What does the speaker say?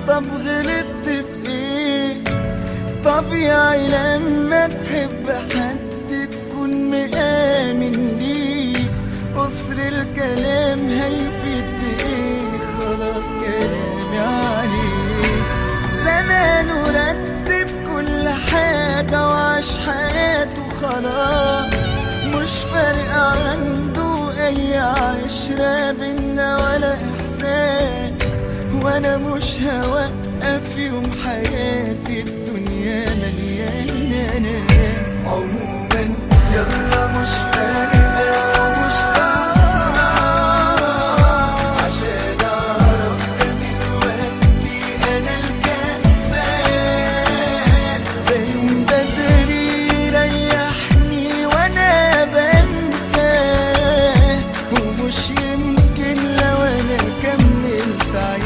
طب غلطت في ايه طبيعي لما تحب حد تكون مآمن ليه قصر الكلام هيفيد بايه خلاص كلامي عليه زمان ورتب كل حاجة وعاش حياته خلاص مش فارق عنده أي عشرة بينا ولا إحساس وأنا مش هوقف يوم حياتي الدنيا مليانة ناس عموما يلا مش فارقة ومش خسران عشان أعرف ده دلوقتي أنا الكسبان ده يوم بدري يريحني وأنا بنساه ومش يمكن لو أنا كملت عايش